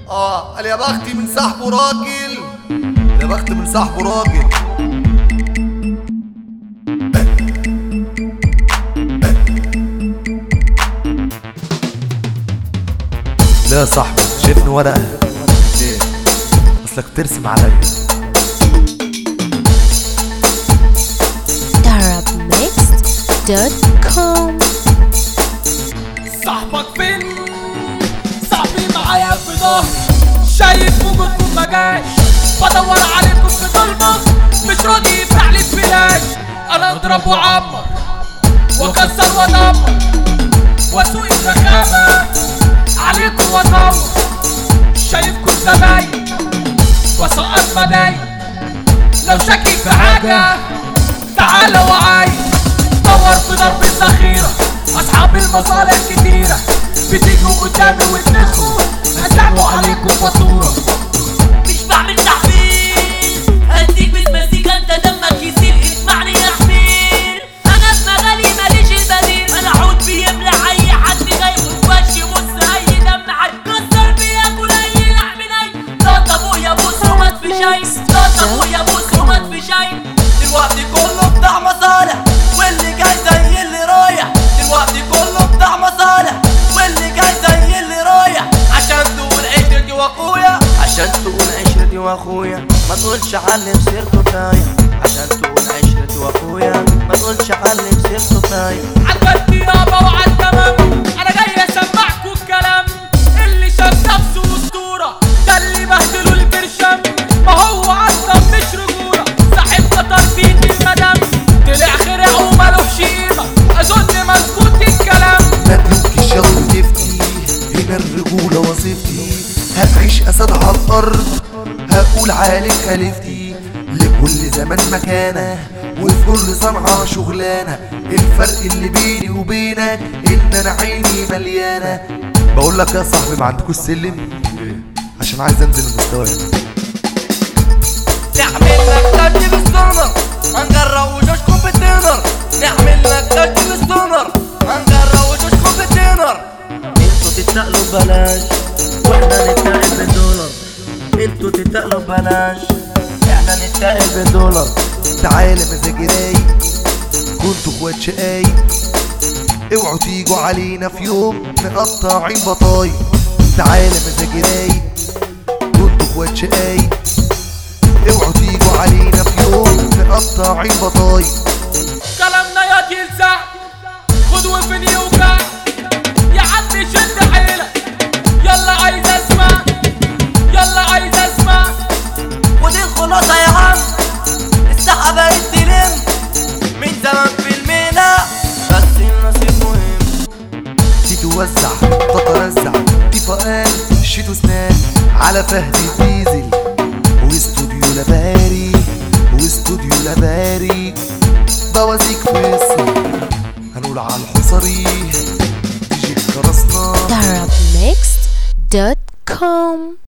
اه قال يا بختي من صاحبه راجل يا بخت من صاحبه راجل لا يا صاحبي شايفني ورقة ليه؟ اصلك ترسم عليا darabmixed.com صاحبك فين صاحبي معايا في ظهري شايف وجودكم ما جاش بدور عليكم في ضلمة مش راضي يفتح لي الفلاش انا اضرب واعمر واكسر وادمر واسوق الرخامة عليكم وادور شايفكم زباين وسقط مداين لو شاكك في حاجة تعالى وعايز دور في ضرب الذخيرة أصحاب المصالح كتيرة بتيجوا قدامي وتنخوا هسحبوا عليكم فاتورة مش بعمل تحفيز هديك بالمزيكا انت دمك يسيل اسمعني يا حمير انا في مغالي ماليش البديل انا عود بيملى اي حد جاي في وشي بص اي دم هتكسر بياكل اي لحم ني لا ابويا بص ومات في شاي لا ابويا بص ومات في شاي دلوقتي كله بتاع مصالح واللي جاي زي اللي رايح دلوقتي كله بتاع مصالح واللي جاي زي اللي رايح عشان تقول عشرتي واخويا عشان تقول عشرتي واخويا ما تقولش علم سيرته فايا عشان تقول عشرتي واخويا ما تقولش علم سيرته فايا عالبلد يابا وعالتمام انا جاي اسمعكوا الكلام اللي شاف نفسه اسطورة ده اللي بهدله البرشام ما هو اصلا مش رجولة صاحب خطر فين المدام طلع خرع ومالوش قيمة اظن مظبوط الكلام مدلوك الشر تفتي هنا الرجولة وظيفتي هتعيش أسد على الأرض هقول عالم خليفتي لكل زمان مكانة وفي كل صنعة شغلانة الفرق اللي بيني وبينك إن أنا عيني مليانة بقول لك يا صاحبي ما عندكوش سلم عشان عايز انزل المستوى نعمل لك تاج بالسونر هنجرب وشوشكم بالدينر نعمل لك تاج بالسونر هنجرب وشوشكم بالدينر انتوا تتقلوا ببلاش واحنا نتقل بالدولار انتوا تتقلوا ببلاش احنا نتقل بالدولار تعالى مزاجي رايق كنتوا اخوات شقايق اوعوا تيجوا علينا في يوم مقطعين بطايق تعالى مزاجي رايق كنتوا اخوات شقايق اوعوا تيجوا علينا في يوم مقطعين بطايق كلامنا يا تلزع خد وفني يوجع يا عم شد حيلك يلا عايز اسمع يلا عايز اسمع ودي الخلاصة يا عم الساحة بقت تلم من زمان في المينا بس النصيب مهم دي توزع تترزع دي فقال شيتو سنان على فهد ديزل واستوديو لباري واستوديو لباري بوازيك فيصل هنقول على الحصري تيجي خرسنا darabmixed.com